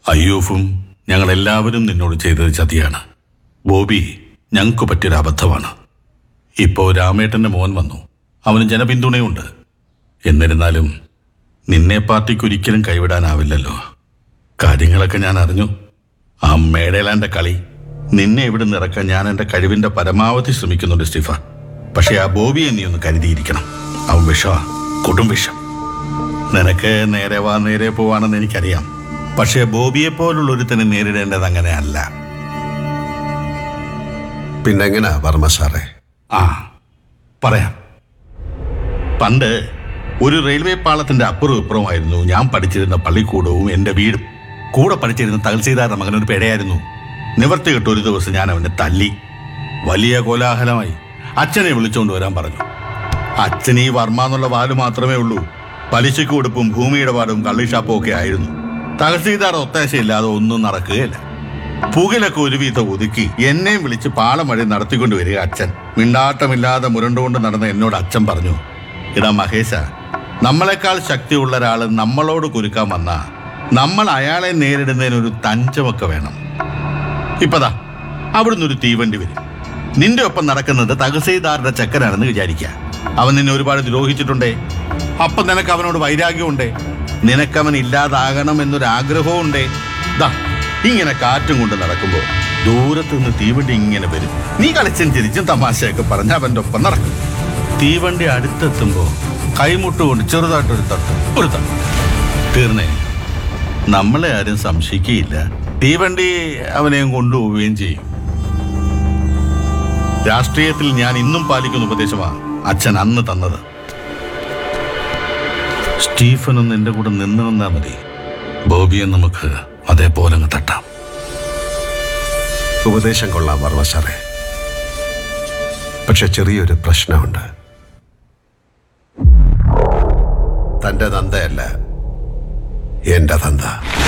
അയ്യൂഫും ഞങ്ങളെല്ലാവരും നിന്നോട് ചെയ്തത് ചതിയാണ് ബോബി ഞങ്ങൾക്ക് പറ്റിയൊരു അബദ്ധമാണ് ഇപ്പോൾ രാമേട്ടന്റെ മോൻ വന്നു അവന് ജനപിന്തുണയുണ്ട് എന്നിരുന്നാലും നിന്നെ പാർട്ടിക്ക് ഒരിക്കലും കൈവിടാനാവില്ലല്ലോ കാര്യങ്ങളൊക്കെ ഞാൻ അറിഞ്ഞു ആ മേടേലാന്റെ കളി നിന്നെ ഇവിടെ നിറക്കാൻ ഞാൻ എൻ്റെ കഴിവിന്റെ പരമാവധി ശ്രമിക്കുന്നുണ്ട് സ്റ്റീഫ പക്ഷെ ആ ബോബിയെ നീ ഒന്ന് കരുതിയിരിക്കണം അവൻ വിഷമാ കൊടും വിഷം നിനക്ക് നേരെ വാ നേരെ പോവാണെന്ന് എനിക്കറിയാം പക്ഷേ ബോബിയെ പോലുള്ള ഒരുത്തനെ നേരിടേണ്ടത് അങ്ങനെയല്ല പിന്നെങ്ങനാ വർമ്മ സാറേ ആ പറയാം പണ്ട് ഒരു റെയിൽവേ പാളത്തിന്റെ അപ്പുറവും ഇപ്പുറമായിരുന്നു ഞാൻ പഠിച്ചിരുന്ന പള്ളിക്കൂടവും എൻ്റെ വീടും കൂടെ പഠിച്ചിരുന്ന തഹസീൽദാരുടെ മകൻ ഒരു പെടയായിരുന്നു നിവർത്തി കിട്ട ഒരു ദിവസം ഞാൻ അവനെ തല്ലി വലിയ കോലാഹലമായി അച്ഛനെ വിളിച്ചുകൊണ്ട് വരാൻ പറഞ്ഞു അച്ഛൻ ഈ വർമ്മ എന്നുള്ള വാല് മാത്രമേ ഉള്ളൂ പലിശയ്ക്ക് കൊടുപ്പും ഭൂമിയുടെ പാടും കള്ളിഷാപ്പും ഒക്കെ ആയിരുന്നു തഹസീൽദാർ ഒത്താശയില്ലാതെ ഒന്നും നടക്കുകയില്ല പുകലൊക്കെ ഒരു വീതം ഒതുക്കി എന്നെയും വിളിച്ച് പാളം വഴി നടത്തിക്കൊണ്ട് വരിക അച്ഛൻ മിണ്ടാട്ടമില്ലാതെ മുരണ്ടുകൊണ്ട് നടന്ന എന്നോട് അച്ഛൻ പറഞ്ഞു ഇടാ മഹേശ നമ്മളെക്കാൾ ശക്തിയുള്ള ഒരാള് നമ്മളോട് കുരുക്കാൻ വന്ന നമ്മൾ അയാളെ നേരിടുന്നതിന് ഒരു തഞ്ചമൊക്കെ വേണം ഇപ്പതാ അവിടുന്ന് ഒരു തീവണ്ടി വരും നിന്റെ ഒപ്പം നടക്കുന്നത് തഹസീൽദാരുടെ ചക്കനാണെന്ന് വിചാരിക്കുക അവൻ നിന്നെ ഒരുപാട് ദ്രോഹിച്ചിട്ടുണ്ടേ അപ്പം നിനക്ക് അവനോട് വൈരാഗ്യമുണ്ടേ നിനക്കവൻ ഇല്ലാതാകണം എന്നൊരു ആഗ്രഹവും ഉണ്ടേ ദാ ഇങ്ങനെ കാറ്റും കൊണ്ട് നടക്കുമ്പോൾ ദൂരത്ത് നിന്ന് തീവണ്ടി ഇങ്ങനെ വരും നീ കളിച്ചും ചിരിച്ചും തമാശയൊക്കെ പറഞ്ഞ് അവന്റെ ഒപ്പം നടക്കും തീവണ്ടി അടുത്തെത്തുമ്പോ കൈമുട്ടുകൊണ്ട് ചെറുതായിട്ടൊരു തട്ട് ഒരു തട്ട് തീർന്നേ നമ്മളെ ആരും സംശയിക്കുകയില്ല തീവണ്ടി അവനെയും കൊണ്ടുപോവുകയും ചെയ്യും രാഷ്ട്രീയത്തിൽ ഞാൻ ഇന്നും പാലിക്കുന്ന ഉപദേശമാണ് അച്ഛൻ അന്ന് തന്നത് സ്റ്റീഫനും നിന്റെ കൂടെ നിന്ന് നിന്നാ മതി ബോബിയെ നമുക്ക് അതേപോലെ അങ്ങ് തട്ടാം ഉപദേശം കൊള്ളാം വർമ്മ സാറേ പക്ഷെ ചെറിയൊരു പ്രശ്നമുണ്ട് തന്റെ തന്തയല്ല എന്റെ തന്ത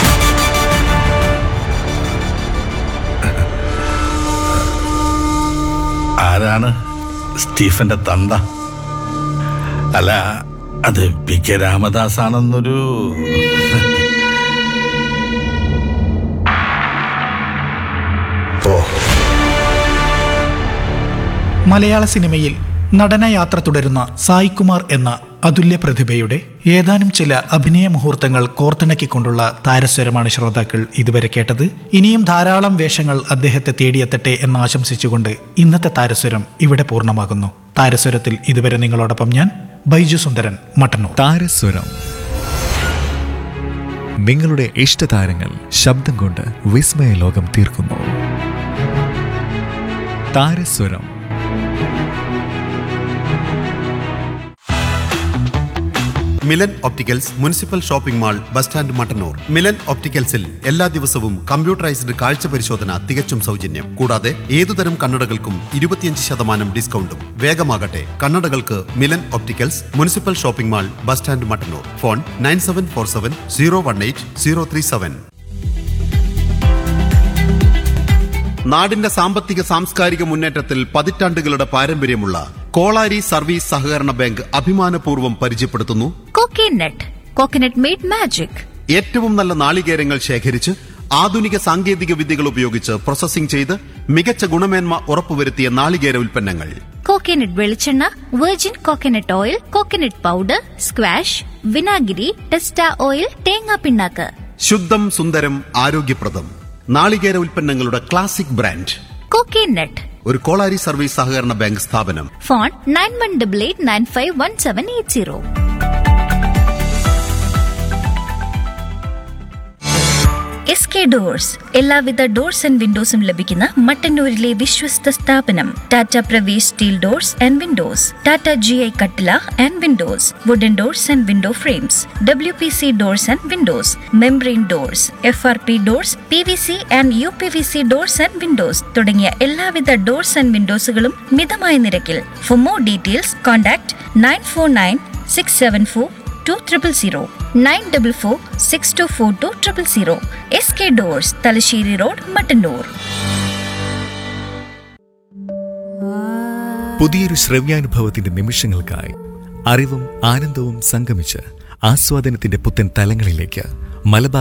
ആരാണ് സ്റ്റീഫന്റെ തന്ത അല്ല അത് പി കെ രാമദാസ് ആണെന്നൊരു ഓ മലയാള സിനിമയിൽ നടനയാത്ര തുടരുന്ന സായികുമാർ എന്ന അതുല്യ പ്രതിഭയുടെ ഏതാനും ചില അഭിനയ മുഹൂർത്തങ്ങൾ കോർത്തിണക്കിക്കൊണ്ടുള്ള താരസ്വരമാണ് ശ്രോതാക്കൾ ഇതുവരെ കേട്ടത് ഇനിയും ധാരാളം വേഷങ്ങൾ അദ്ദേഹത്തെ തേടിയെത്തട്ടെ എന്ന് ആശംസിച്ചുകൊണ്ട് ഇന്നത്തെ താരസ്വരം ഇവിടെ പൂർണ്ണമാകുന്നു താരസ്വരത്തിൽ ഇതുവരെ നിങ്ങളോടൊപ്പം ഞാൻ ബൈജു സുന്ദരൻ മട്ടന്നൂർ താരസ്വരം നിങ്ങളുടെ ഇഷ്ടതാരങ്ങൾ ശബ്ദം കൊണ്ട് വിസ്മയ ലോകം തീർക്കുന്നു താരസ്വരം Milan opticals municipal shopping mall bus stand Mattannur Milan ഒപ്റ്റിക്കൽസിൽ എല്ലാ ദിവസവും കമ്പ്യൂട്ടറൈസ്ഡ് കാഴ്ച പരിശോധന തികച്ചും സൗജന്യം കൂടാതെ ഏതുതരം കണ്ണടകൾക്കും ഇരുപത്തിയഞ്ച് ശതമാനം ഡിസ്കൗണ്ടും വേഗമാകട്ടെ കണ്ണടകൾക്ക് Milan opticals municipal shopping mall bus stand Mattannur phone nine seven four seven zero one eight zero three seven നാടിന്റെ സാമ്പത്തിക സാംസ്കാരിക മുന്നേറ്റത്തിൽ പതിറ്റാണ്ടുകളുടെ പാരമ്പര്യമുള്ള കോളാരി സർവീസ് സഹകരണ ബാങ്ക് അഭിമാനപൂർവ്വം പരിചയപ്പെടുത്തുന്നു കോക്കനട്ട് കോക്കനട്ട് മെയ്ഡ് മാജിക് ഏറ്റവും നല്ല നാളികേരങ്ങൾ ശേഖരിച്ച് ആധുനിക സാങ്കേതിക വിദ്യകൾ ഉപയോഗിച്ച് പ്രോസസ്സിംഗ് ചെയ്ത് മികച്ച ഗുണമേന്മ ഉറപ്പുവരുത്തിയ നാളികേര ഉൽപ്പന്നങ്ങൾ കോക്കനട്ട് വെളിച്ചെണ്ണ virgin coconut oil coconut powder squash വിനാഗിരി ടെസ്റ്റ ഓയിൽ തേങ്ങാ പിണ്ണാക്ക് ശുദ്ധം സുന്ദരം ആരോഗ്യപ്രദം നാളികേര ഉൽപ്പന്നങ്ങളുടെ ക്ലാസിക് ബ്രാൻഡ് കോക്കനട്ട് ഒരു കോളാരി സർവീസ് സഹകരണ ബാങ്ക് സ്ഥാപനം phone nine one double eight nine five one seven eight zero S K doors എല്ലാവിധ ഡോർസ് ആൻഡ് വിൻഡോസും ലഭിക്കുന്ന മട്ടന്നൂരിലെ വിശ്വസ്ത സ്ഥാപനം Tata Pravesh steel doors and windows Tata G I കട്ടില and windows wooden doors and window frames W P C doors and windows membrane doors F R P doors P V C and U P V C doors and Windows തുടങ്ങിയ എല്ലാവിധ doors and വിൻഡോസുകളും മിതമായ നിരക്കിൽ for more details contact nine four nine six seven four two triple zero nine double four six two four two triple zero S K doors Thalassery road Mattannur പുതിയൊരു ശ്രവ്യാനുഭവത്തിന്റെ നിമിഷങ്ങൾക്കായി അറിവും ആനന്ദവും സംഗമിച്ച് ആസ്വാദനത്തിന്റെ പുത്തൻ തലങ്ങളിലേക്ക് മലബാർ